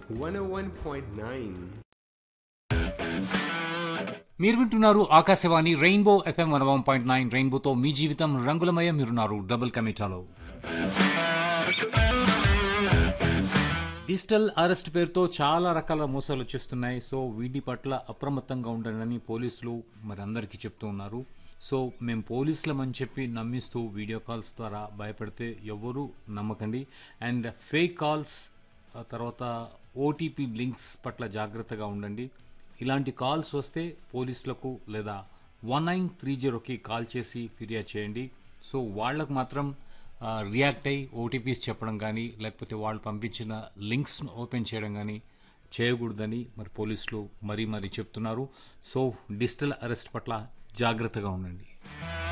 101.9. మీరు వింటున్నారు Akashvani rainbow FM one one point nine రెయిన్బోతో మీ జీవితం రంగులమయం మీరున్నారు డబుల్ కమిటాలో డిజిటల్ అరెస్ట్ పేరుతో చాలా రకాల మోసాలు వచ్చేస్తున్నాయి సో వీటి పట్ల అప్రమత్తంగా ఉండండి పోలీసులు మరి అందరికీ చెప్తూ ఉన్నారు సో మేము పోలీసులమని చెప్పి నమ్మిస్తూ వీడియో కాల్స్ ద్వారా భయపెడితే ఎవరు నమ్మకండి అండ్ ఫేక్ కాల్స్ ఆ తర్వాత ఓటీపీ లింక్స్ పట్ల జాగ్రత్తగా ఉండండి ఇలాంటి కాల్స్ వస్తే పోలీసులకు లేదా వన్ నైన్ త్రీ జీరోకి కాల్ చేసి ఫిర్యాదు చేయండి సో వాళ్ళకు మాత్రం ఆ, రియాక్ట్ అయ్యి ఓటీపీస్ చెప్పడం కానీ లేకపోతే వాళ్ళు పంపించిన లింక్స్ను ఓపెన్ చేయడం కానీ చేయకూడదని మరి పోలీసులు మరీ మరీ చెప్తున్నారు సో డిజిటల్ అరెస్ట్ పట్ల జాగ్రత్తగా ఉండండి